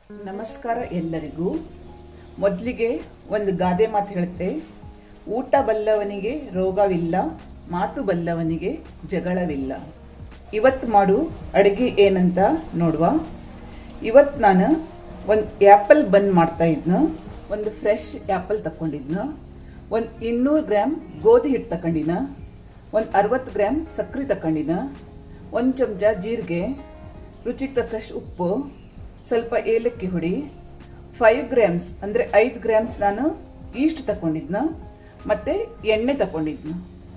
ನಮಸ್ಕಾರ ಎಲ್ಲರಿಗೂ ಮೊದಲಿಗೆ ಒಂದು ಗಾದೆ ಮಾತು ಹೇಳುತ್ತೆ ಊಟ ಬಲ್ಲವನಿಗೆ ರೋಗವಿಲ್ಲ ಮಾತು ಬಲ್ಲವನಿಗೆ ಜಗಳವಿಲ್ಲ ಇವತ್ತು ಮಾಡು ಅಡುಗೆ ಏನಂತ ನೋಡುವ ಇವತ್ತು ನಾನು ಒಂದು ಆ್ಯಪಲ್ ಬನ್ ಮಾಡ್ತಾ ಇದ್ನು ಒಂದು ಫ್ರೆಶ್ ಆ್ಯಪಲ್ ತಗೊಂಡಿದ್ನು ಒಂದು ಇನ್ನೂರು ಗ್ರಾಮ್ ಗೋಧಿ ಹಿಟ್ಟು ತಗೊಂಡಿನ ಒಂದು ಅರವತ್ತು ಗ್ರಾಮ್ ಸಕ್ಕರೆ ತಗೊಂಡಿನ ಒಂದು ಚಮಚ ಜೀರಿಗೆ ರುಚಿಗೆ ತಕ್ಕಷ್ಟು ಉಪ್ಪು ಸ್ವಲ್ಪ ಏಲಕ್ಕಿ ಹುಡಿ ಫೈವ್ ಗ್ರಾಮ್ಸ್ ಅಂದರೆ ಐದು ಗ್ರಾಮ್ಸ್ ನಾನು ಈಸ್ಟ್ ತಗೊಂಡಿದ್ನ ಮತ್ತು ಎಣ್ಣೆ ತಗೊಂಡಿದ್ನು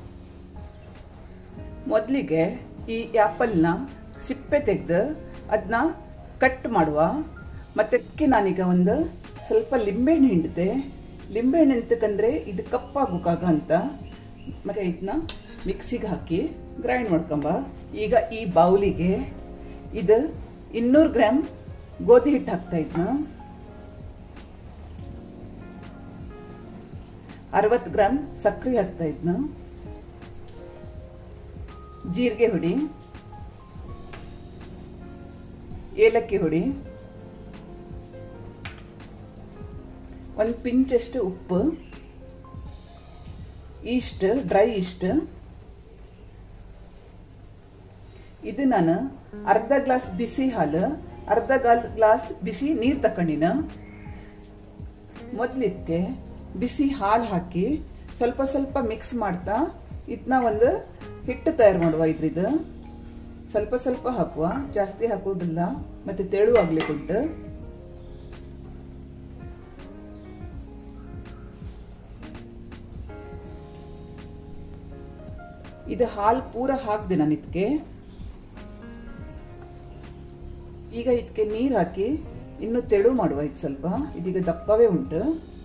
ಮೊದಲಿಗೆ ಈ ಆ್ಯಪಲ್ನ ಸಿಪ್ಪೆ ತೆಗೆದು ಅದನ್ನ ಕಟ್ ಮಾಡುವ ಮತ್ತು ಅದಕ್ಕೆ ನಾನೀಗ ಒಂದು ಸ್ವಲ್ಪ ಲಿಂಬೆಹಣ್ಣು ಹಿಂಡಿದೆ ಲಿಂಬೆಹಣ್ಣು ಎಂತಕ್ಕಂದರೆ ಇದು ಕಪ್ಪಾಗೋಕಾಗ ಅಂತ ಮತ್ತು ಇದನ್ನ ಮಿಕ್ಸಿಗೆ ಹಾಕಿ ಗ್ರೈಂಡ್ ಮಾಡ್ಕೊಂಬ ಈಗ ಈ ಬೌಲಿಗೆ ಇದು ಇನ್ನೂರು ಗ್ರಾಮ್ ಗೋಧಿ ಹಿಟ್ಟು ಹಾಕ್ತಾ ಇದ್ನ ಅರವತ್ತು ಗ್ರಾಮ್ ಸಕ್ಕರೆ ಹಾಕ್ತಾ ಇದ್ನ ಜೀರಿಗೆ ಹುಡಿ ಏಲಕ್ಕಿ ಹುಡಿ ಒಂದು ಪಿಂಚಷ್ಟು ಉಪ್ಪು ಈಸ್ಟ್ ಡ್ರೈ ಈಸ್ಟ್ ಇದು ನಾನು ಅರ್ಧ ಗ್ಲಾಸ್ ಬಿಸಿ ಹಾಲು ಅರ್ಧ ಗಾಲ್ ಗ್ಲಾಸ್ ಬಿಸಿ ನೀರು ತಕೊಂಡಿನ ಮೊದಲಿದ್ಕೆ ಬಿಸಿ ಹಾಲು ಹಾಕಿ ಸ್ವಲ್ಪ ಸ್ವಲ್ಪ ಮಿಕ್ಸ್ ಮಾಡ್ತಾ ಇದನ್ನ ಒಂದು ಹಿಟ್ಟು ತಯಾರು ಮಾಡುವ ಇದ್ರಿದ್ದು ಸ್ವಲ್ಪ ಸ್ವಲ್ಪ ಹಾಕುವ ಜಾಸ್ತಿ ಹಾಕುವುದಿಲ್ಲ ಮತ್ತೆ ತೆಳು ಆಗ್ಲಿಕ್ಕುಂಟು ಇದು ಹಾಲು ಪೂರ ಹಾಕ್ದೆ ನಾನು ಇದಕ್ಕೆ ಈಗ ಇದಕ್ಕೆ ನೀರು ಹಾಕಿ ಇನ್ನು ತೆಳು ಮಾಡುವ ಇದು ಸ್ವಲ್ಪ ಇದೀಗ ದಪ್ಪವೇ ಉಂಟು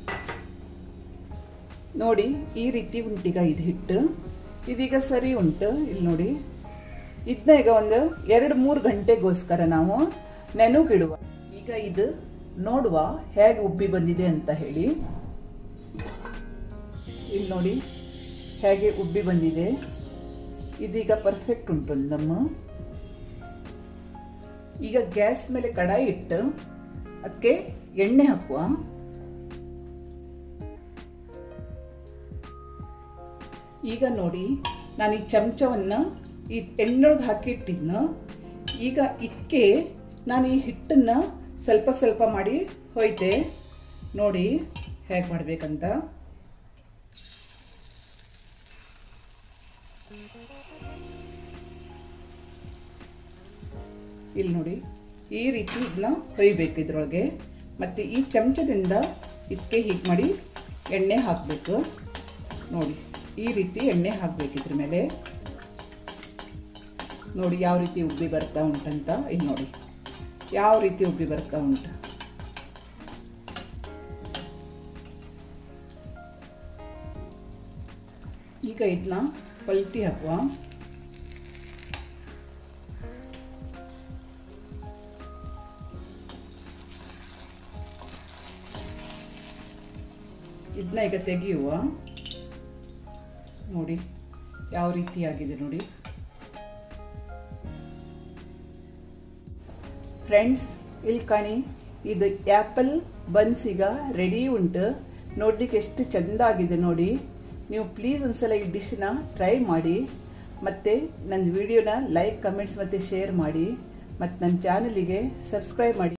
ನೋಡಿ ಈ ರೀತಿ ಉಂಟೀಗ ಇದು ಹಿಟ್ಟು ಇದೀಗ ಸರಿ ಉಂಟು ಇಲ್ಲಿ ನೋಡಿ ಇದನ್ನ ಈಗ ಒಂದು ಎರಡು ಮೂರು ಗಂಟೆಗೋಸ್ಕರ ನಾವು ನೆನಗಿಡುವ ಈಗ ಇದು ನೋಡುವ ಹೇಗೆ ಉಬ್ಬಿ ಬಂದಿದೆ ಅಂತ ಹೇಳಿ ಇಲ್ಲಿ ನೋಡಿ ಹೇಗೆ ಉಬ್ಬಿ ಬಂದಿದೆ ಇದೀಗ ಪರ್ಫೆಕ್ಟ್ ಉಂಟು ನಮ್ಮ ಈಗ ಗ್ಯಾಸ್ ಮೇಲೆ ಕಡಾಯಿ ಇಟ್ಟು ಅದಕ್ಕೆ ಎಣ್ಣೆ ಹಾಕುವ ಈಗ ನೋಡಿ ನಾನು ಈ ಚಮಚವನ್ನು ಈ ಎಣ್ಣೊಳಗೆ ಹಾಕಿ ಇಟ್ಟಿದ್ನು ಈಗ ಇದಕ್ಕೆ ನಾನು ಈ ಹಿಟ್ಟನ್ನು ಸ್ವಲ್ಪ ಸ್ವಲ್ಪ ಮಾಡಿ ಹೋಯ್ತೆ ನೋಡಿ ಹೇಗೆ ಮಾಡಬೇಕಂತ ಇಲ್ಲಿ ನೋಡಿ ಈ ರೀತಿ ಇದನ್ನ ಹೊಯ್ಬೇಕು ಇದ್ರೊಳಗೆ ಮತ್ತು ಈ ಚಮಚದಿಂದ ಇದಕ್ಕೆ ಹೀಗೆ ಮಾಡಿ ಎಣ್ಣೆ ಹಾಕಬೇಕು ನೋಡಿ ಈ ರೀತಿ ಎಣ್ಣೆ ಹಾಕಬೇಕು ಇದ್ರ ಮೇಲೆ ನೋಡಿ ಯಾವ ರೀತಿ ಉಬ್ಬಿ ಬರ್ತಾ ಉಂಟಂತ ಇಲ್ಲಿ ನೋಡಿ ಯಾವ ರೀತಿ ಉಬ್ಬಿ ಬರ್ತಾ ಉಂಟು ಈಗ ಇದನ್ನ ಪಲ್ಟಿ ಹಾಕುವ ಇದನ್ನ ಈಗ ತೆಗೆಯುವ ನೋಡಿ ಯಾವ ರೀತಿ ಆಗಿದೆ ನೋಡಿ ಫ್ರೆಂಡ್ಸ್ ಇಲ್ಲಿ ಕಾಣಿ ಇದು ಆ್ಯಪಲ್ ಬನ್ಸ್ ಈಗ ರೆಡಿ ಉಂಟು ನೋಡ್ಲಿಕ್ಕೆ ಎಷ್ಟು ಚೆಂದ ಆಗಿದೆ ನೋಡಿ ನೀವು ಪ್ಲೀಸ್ ಒಂದ್ಸಲ ಈ ಡಿಶ್ನ ಟ್ರೈ ಮಾಡಿ ಮತ್ತು ನನ್ನ ವಿಡಿಯೋನ ಲೈಕ್ ಕಮೆಂಟ್ಸ್ ಮತ್ತು ಶೇರ್ ಮಾಡಿ ಮತ್ತು ನನ್ನ ಚಾನಲಿಗೆ ಸಬ್ಸ್ಕ್ರೈಬ್ ಮಾಡಿ